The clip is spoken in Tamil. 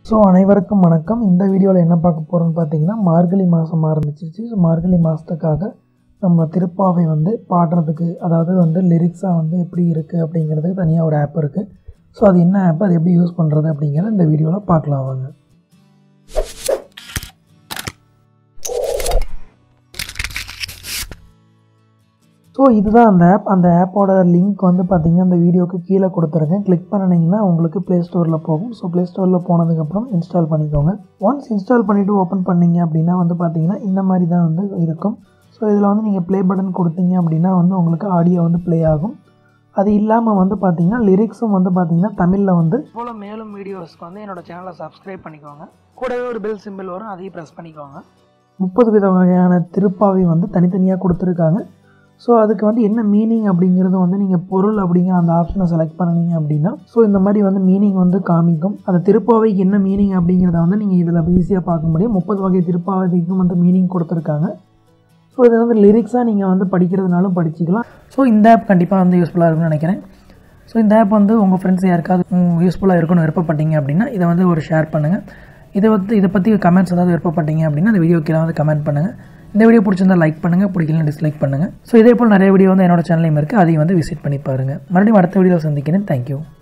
ஸோ அனைவருக்கும் வணக்கம் இந்த வீடியோவில் என்ன பார்க்க போகிறோம்னு பார்த்தீங்கன்னா மார்கழி மாதம் ஆரம்பிச்சிருச்சு ஸோ மார்கழி மாதத்துக்காக நம்ம திருப்பாவை வந்து பாடுறதுக்கு அதாவது வந்து லிரிக்ஸாக வந்து எப்படி இருக்குது அப்படிங்கிறதுக்கு தனியாக ஒரு ஆப் இருக்குது ஸோ அது என்ன ஆப் அது எப்படி யூஸ் பண்ணுறது அப்படிங்கிறத இந்த வீடியோவில் பார்க்கலாம் வாங்க ஸோ இதுதான் அந்த ஆப் அந்த ஆப்போட லிங்க் வந்து பார்த்தீங்கன்னா அந்த வீடியோக்கு கீழே கொடுத்துருக்கேன் கிளிக் பண்ணினீங்கன்னா உங்களுக்கு ப்ளே ஸ்டோரில் போகும் ஸோ ப்ளே ஸ்டோரில் போனதுக்கப்புறம் இன்ஸ்டால் பண்ணிக்கோங்க ஒன்ஸ் இன்ஸ்டால் பண்ணிவிட்டு ஓப்பன் பண்ணீங்க அப்படின்னா வந்து பார்த்தீங்கன்னா இந்த மாதிரி தான் வந்து இருக்கும் ஸோ இதில் வந்து நீங்கள் ப்ளே பட்டன் கொடுத்தீங்க அப்படின்னா வந்து உங்களுக்கு ஆடியோ வந்து ப்ளே ஆகும் அது இல்லாமல் வந்து பார்த்தீங்கன்னா லிரிக்ஸும் வந்து பார்த்தீங்கன்னா தமிழில் வந்து போல் மேலும் வீடியோஸ்க்கு வந்து என்னோட சேனலை சப்ஸ்கிரைப் பண்ணிக்கோங்க கூடவே ஒரு பெல் சிம்பிள் வரும் அதையும் ப்ரெஸ் பண்ணிக்கோங்க முப்பது வித வகையான திருப்பாவை வந்து தனித்தனியாக கொடுத்துருக்காங்க ஸோ அதுக்கு வந்து என்ன மீனிங் அப்படிங்கிறது வந்து நீங்கள் பொருள் அப்படிங்கிற அந்த ஆப்ஷனை செலக்ட் பண்ணினீங்க அப்படின்னா ஸோ இந்த மாதிரி வந்து மீனிங் வந்து காமிக்கும் அந்த திருப்பாவைக்கு என்ன மீனிங் அப்படிங்கிறத வந்து நீங்கள் இதில் ஈஸியாக பார்க்க முடியும் முப்பது வகை திருப்பாவைக்கும் வந்து மீனிங் கொடுத்துருக்காங்க ஸோ இது வந்து லிரிக்ஸாக நீங்கள் வந்து படிக்கிறதுனாலும் படிச்சிக்கலாம் ஸோ இந்த ஆப் கண்டிப்பாக வந்து யூஸ்ஃபுல்லாக இருக்கும்னு நினைக்கிறேன் ஸோ இந்த ஆப் வந்து உங்கள் ஃப்ரெண்ட்ஸ் யாருக்காவது யூஸ்ஃபுல்லாக இருக்கும்னு விருப்பப்பட்டீங்க அப்படின்னா இதை வந்து ஒரு ஷேர் பண்ணுங்கள் இதை வந்து இதை பற்றி கமெண்ட்ஸ் ஏதாவது விருப்பப்பட்டீங்க அப்படின்னா இந்த வீடியோ கீழே வந்து கமெண்ட் பண்ணுங்கள் இந்த வீடியோ பிடிச்சிருந்தா லைக் பண்ணுங்கள் பிடிக்கலன்னு டிஸ்லைக் பண்ணுங்கள் ஸோ இதே போல் நிறைய வீடியோ வந்து என்னோட சேனலையும் இருக்குது அதையும் வந்து விசிட் பண்ணி பாருங்கள் மறுபடியும் அடுத்த வீடியோவில் சந்திக்கிறேன் தேங்க்யூ